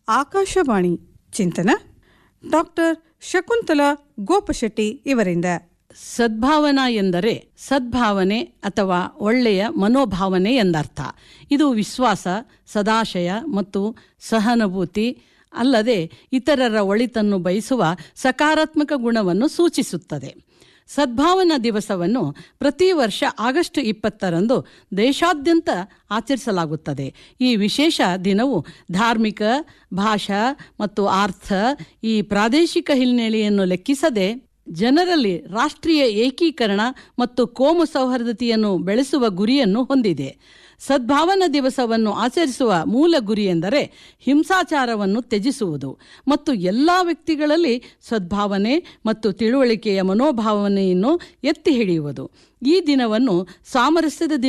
ಆಕಾಶವಾಣಿ ಚಿಂತನ ಡಾಕ್ಟರ್ ಶಕುಂತಲಾ ಗೋಪಶೆಟ್ಟಿ ಇವರಿಂದ ಸದ್ಭಾವನಾ ಎಂದರೆ ಸದ್ಭಾವನೆ ಅಥವಾ ಒಳ್ಳೆಯ ಮನೋಭಾವನೆ ಎಂದರ್ಥ ಇದು ವಿಶ್ವಾಸ ಸದಾಶಯ ಮತ್ತು ಸಹಾನುಭೂತಿ ಅಲ್ಲದೆ ಇತರರ ಒಳಿತನ್ನು ಬಯಸುವ ಸಕಾರಾತ್ಮಕ ಗುಣವನ್ನು ಸೂಚಿಸುತ್ತದೆ ಸದ್ಭಾವನಾ ದಿವಸವನ್ನು ಪ್ರತಿ ವರ್ಷ ಆಗಸ್ಟ್ ಇಪ್ಪತ್ತರಂದು ದೇಶಾದ್ಯಂತ ಆಚರಿಸಲಾಗುತ್ತದೆ ಈ ವಿಶೇಷ ದಿನವು ಧಾರ್ಮಿಕ ಭಾಷಾ ಮತ್ತು ಅರ್ಥ ಈ ಪ್ರಾದೇಶಿಕ ಹಿನ್ನೆಲೆಯನ್ನು ಲೆಕ್ಕಿಸದೆ ಜನರಲ್ಲಿ ರಾಷ್ಟ್ರೀಯ ಏಕೀಕರಣ ಮತ್ತು ಕೋಮು ಸೌಹಾರ್ದತೆಯನ್ನು ಬೆಳೆಸುವ ಗುರಿಯನ್ನು ಹೊಂದಿದೆ ಸದ್ಭಾವನಾ ದಿವಸವನ್ನು ಆಚರಿಸುವ ಮೂಲ ಗುರಿ ಎಂದರೆ ಹಿಂಸಾಚಾರವನ್ನು ತ್ಯಜಿಸುವುದು ಮತ್ತು ಎಲ್ಲ ವ್ಯಕ್ತಿಗಳಲ್ಲಿ ಸದ್ಭಾವನೆ ಮತ್ತು ತಿಳುವಳಿಕೆಯ ಮನೋಭಾವನೆಯನ್ನು ಎತ್ತಿ ಹಿಡಿಯುವುದು ಈ ದಿನವನ್ನು ಸಾಮರಸ್ಯದ ದಿನ